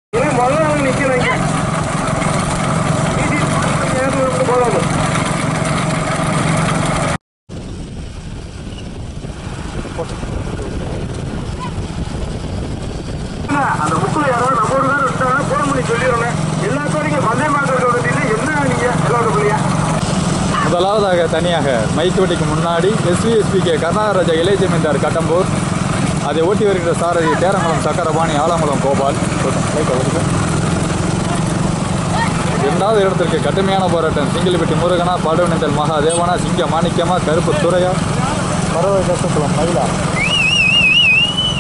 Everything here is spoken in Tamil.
இனி முதல்ல வந்து நிக்கிறேங்க போதாது அந்த புக்ல யாராவது நம்ம ஒரு பேர் விட்டாங்கன்னா போன் பண்ணி சொல்லிடுறேன் எல்லாத்தோட நீங்க பந்தய மாத்திர வண்டியில என்ன நீங்க எல்லாரும் பிள்ளையா முதலாவதாக தனியாக மைக் வெட்டிக்கு முன்னாடி எஸ்விஎஸ்பிகே கர்நாடகராஜா இளைய ஜமீன்தார் கட்டம்பூர் அதை ஓட்டி வருகிற சாரதி தேரங்குளம் சக்கரபாணி ஆலங்குளம் கோபால் லைட்டை வருது. இரண்டாவது இடத்திற்கு கடுமையான போராட்டம் சிங்கிள்பட்டி முருகனா பாடுவனந்தல் மகாதேவனா சிங்க மாணிக்கமா கருப்பு துறையா பறவை கட்டக்குளம் மயிலா